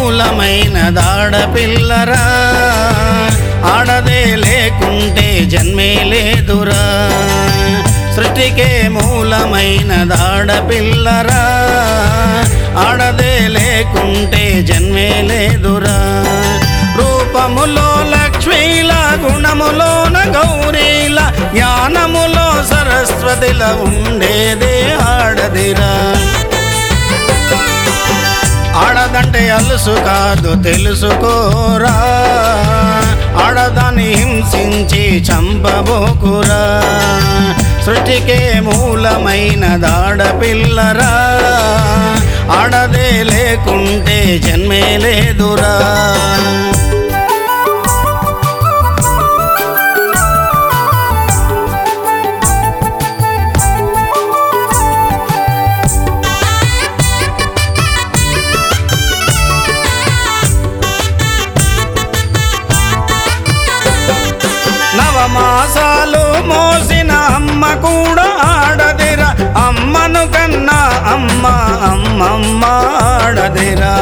మూలమైన దాడపిల్లరా ఆడదే లేకుంటే జన్మే లేదురా సృష్టికే మూలమైన దాడపిల్లరా ఆడదే లేకుంటే జన్మే లేదురా రూపములో లక్ష్మీల గుణములోన గౌరీల జ్ఞానములో సరస్వతిల ఉండేదే ఆడదిరా ఆడదంటే అలుసు కాదు తెలుసుకోరా ఆడదాన్ని హింసించి చంపబోకురా సృష్టికే మూలమైన దాడపిల్లరా ఆడదే లేకుంటే జన్మే లేదురా నవమాసాలు మోసిన అమ్మ కూడా ఆడదిరా అమ్మను కన్నా అమ్మ అమ్మమ్మ ఆడదిరా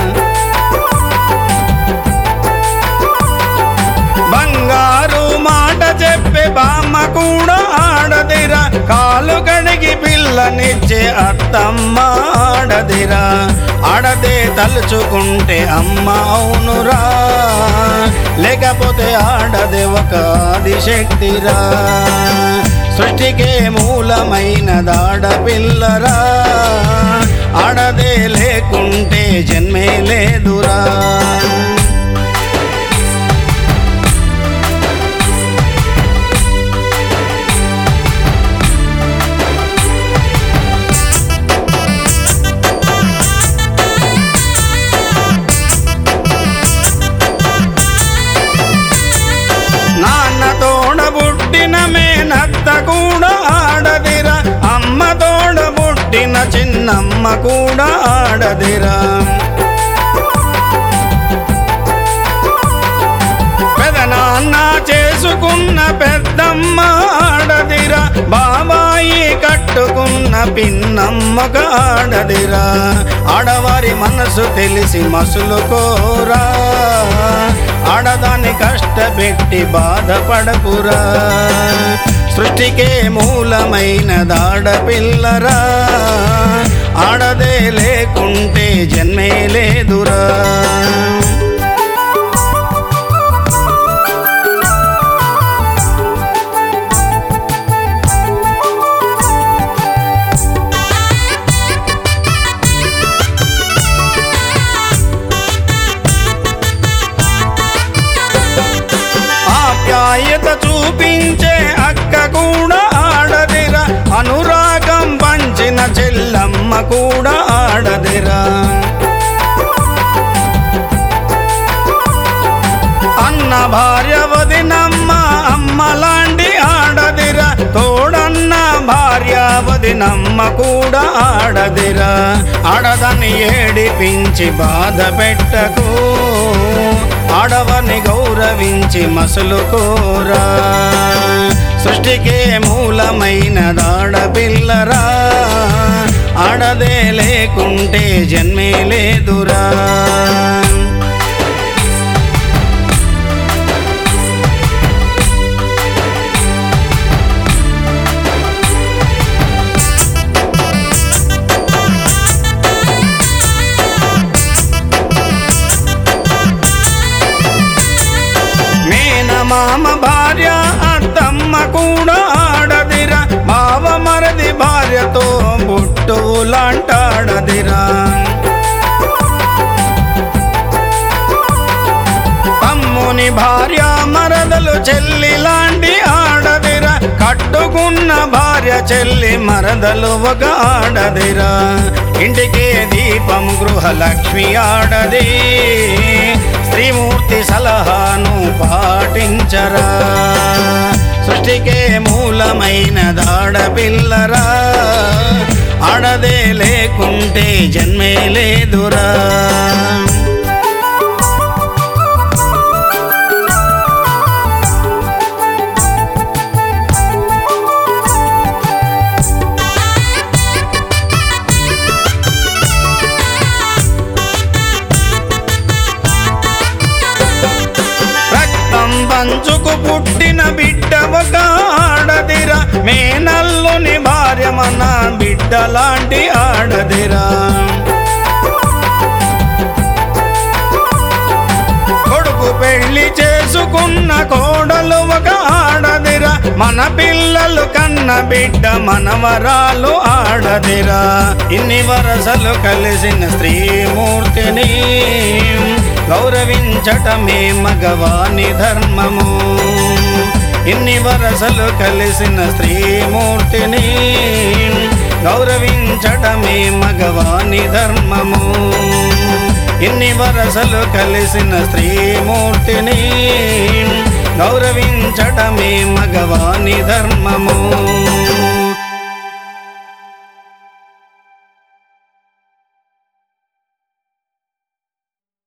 బంగారు మాట చెప్పే బామ్మ కూడా ఆడదిరా కాలు కడిగి పిల్లనిచ్చే అత్తమ్మ ఆడదిరా ఆడదే తలుచుకుంటే అమ్మ అవునురా లేకపోతే ఆడదే ఒక ఆదిశక్తిరా సృష్టికే మూలమైన దాడపిల్లరా ఆడదే లేకుంటే జన్మే లేదురా నాన్న తోడ పుట్టిన మేనత్త కూడా ఆడదిరా అమ్మ తోడ పుట్టిన చిన్నమ్మ కూడా ఆడదిరా పెదనాన్న చేసుకున్న పెద్దమ్మ ఆడదిరా బాబాయి కట్టుకున్న పిన్నమ్మక ఆడదిరా ఆడవారి మనసు తెలిసి మసులుకోరా ఆడదాన్ని కష్టపెట్టి బాధపడకురా సృష్టికే మూలమైన దాడపిల్లరా ఆడదే లేకుంటే జన్మే లేదురా ఆప్యాయత చూపించే అక్క కూడా ఆడదిరా అనురాగం పంచిన చెల్లమ్మ కూడా ఆడదిరా అన్న భార్య వదినమ్మ అమ్మ లాంటి ఆడదిరా తోడన్న భార్య వదినమ్మ కూడా ఆడదిరా ఆడదాన్ని ఏడిపించి బాధ పెట్టకు ఆడవని గౌరవించి మసులుకోరా సృష్టికే మూలమైన దాడపిల్లరా ఆడదే లేకుంటే జన్మే లేదురా మేనమామ భార్య అత్తమ్మ కూడా ఆడదిరా బావ మరది భార్యతో బుట్టులాంటాడదిరా తమ్ముని భార్య మరదలు చెల్లి లాంటి ఆడదిరా కట్టుకున్న భార్య చెల్లి మరదలు ఒక ఆడదిరా ఇంటికే దీపం గృహలక్ష్మి ఆడది శ్రీమూర్తి సలహాను పాటించరా సృష్టికే మూలమైన దాడపిల్లరా ఆడదే లేకుంటే జన్మే లేదురా మంచుకు పుట్టిన బిడ్డ ఒక ఆడదిరా మేనల్లుని భార్య మన బిడ్డ లాంటి ఆడదిరా కొడుకు పెళ్లి చేసుకున్న కోడలు ఒక ఆడదిరా మన పిల్లలు కన్న బిడ్డ మనవరాలు ఆడదిరా ఇన్ని వరసలు కలిసిన స్త్రీమూర్తిని గౌరవించటమే మగవాని ధర్మము ఇన్ని వరసలు కలిసిన స్త్రీమూర్తిని గౌరవించటమే మగవాని ధర్మము ఇన్ని వరసలు కలిసిన స్త్రీమూర్తిని గౌరవించటమే మగవాని ధర్మము